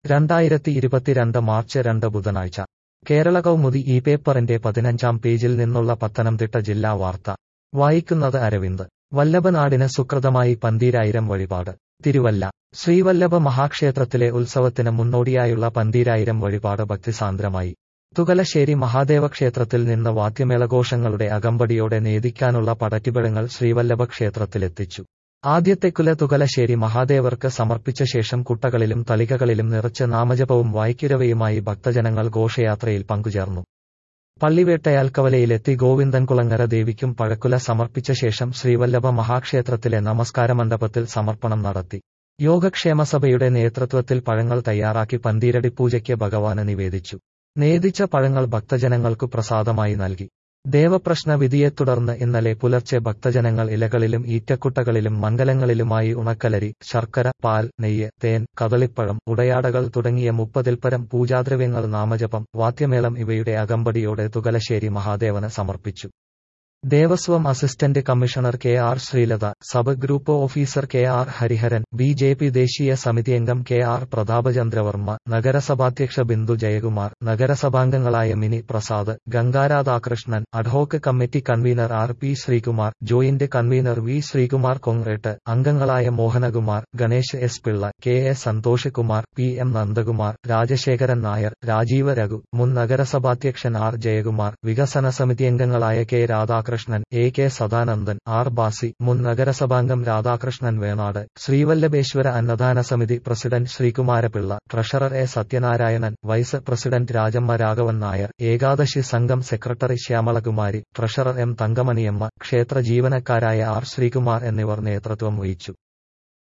രണ്ടായിരത്തി ഇരുപത്തിരണ്ട് മാർച്ച് രണ്ട് ബുധനാഴ്ച കേരള കൗമുദി ഈ പേപ്പറിന്റെ പതിനഞ്ചാം പേജിൽ നിന്നുള്ള പത്തനംതിട്ട ജില്ലാ വാർത്ത വായിക്കുന്നത് അരവിന്ദ് വല്ലഭനാടിന് സുകൃതമായി പന്തീരായിരം വഴിപാട് തിരുവല്ല ശ്രീവല്ലഭ മഹാക്ഷേത്രത്തിലെ ഉത്സവത്തിന് മുന്നോടിയായുള്ള പന്തീരായിരം വഴിപാട് ഭക്തിസാന്ദ്രമായി തുകലശ്ശേരി മഹാദേവ ക്ഷേത്രത്തിൽ നിന്ന് വാദ്യമേളഘോഷങ്ങളുടെ അകമ്പടിയോടെ നേദിക്കാനുള്ള പടറ്റിബിഴങ്ങൾ ശ്രീവല്ലഭ ക്ഷേത്രത്തിലെത്തിച്ചു ആദ്യത്തെ കുല തുകലശ്ശേരി മഹാദേവർക്ക് സമർപ്പിച്ച ശേഷം കുട്ടകളിലും തളികകളിലും നിറച്ച് നാമജപവും വായ്ക്കുരവയുമായി ഭക്തജനങ്ങൾ ഘോഷയാത്രയിൽ പങ്കുചേർന്നു പള്ളിവേട്ടയാൽക്കവലയിലെത്തി ഗോവിന്ദൻകുളങ്ങര ദേവിക്കും പഴക്കുല സമർപ്പിച്ച ശേഷം ശ്രീവല്ലഭ മഹാക്ഷേത്രത്തിലെ നമസ്കാരമണ്ഡപത്തിൽ സമർപ്പണം നടത്തി യോഗക്ഷേമസഭയുടെ നേതൃത്വത്തിൽ പഴങ്ങൾ തയ്യാറാക്കി പന്തീരടി പൂജയ്ക്ക് ഭഗവാന് നിവേദിച്ചു നേദിച്ച പഴങ്ങൾ ഭക്തജനങ്ങൾക്കു പ്രസാദമായി നൽകി ദേവപ്രശ്ന വിധിയെ തുടർന്ന് ഇന്നലെ പുലർച്ചെ ഭക്തജനങ്ങൾ ഇലകളിലും ഈറ്റക്കുട്ടകളിലും മംഗലങ്ങളിലുമായി ഉണക്കലരി ശർക്കര പാൽ നെയ്യ് തേൻ കദളിപ്പഴം ഉടയാടകൾ തുടങ്ങിയ മുപ്പതിൽപ്പരം പൂജാദ്രവ്യങ്ങൾ നാമജപം വാദ്യമേളം ഇവയുടെ അകമ്പടിയോടെ തുകലശ്ശേരി മഹാദേവന് സമർപ്പിച്ചു Devaswom assistant commissioner K R Sreelatha sub group officer K R Hariharan B J P ദേശീയ സമിതി അംഗം കെ ആർ പ്രതാപചന്ദ്രവർമ്മ നഗരസഭാധ്യക്ഷ ബിന്ദു ജയകുമാർ നഗരസഭാംഗങ്ങളായ Mini Prasad Gangaradhakrishnan ad hoc committee convener R P Sreekumar joint convener V Sreekumar കൊങ്റേട്ട് അംഗങ്ങളായ Mohanakumar Ganesh S Pillai K A Santhosh Kumar P M Nandakumar Rajasekharan Nair Rajeeva Raghu മുൻ നഗരസഭാധ്യക്ഷൻ ആർ ജയകുമാർ വികസന സമിതി അംഗങ്ങളായ K Radhakrishnan Radhakrishnan A K Sadanandan R Basi മുൻ നഗരസഭാംഗം രാധാകൃഷ്ണൻ വേണാട് ശ്രീവല്ലഭേശ്വര അന്നദാന സമിതി president Sreekumarapillai treasurer A Sathyanarayanan vice president Rajamma Raghavan Nair Ekadashi സംഘം secretary Syamalakumari treasurer M Thankamaniyamma ക്ഷേത്ര ജീവനക്കാരായ ആർ ശ്രീകുമാർ എന്നിവർ നേതൃത്വം വഹിച്ചു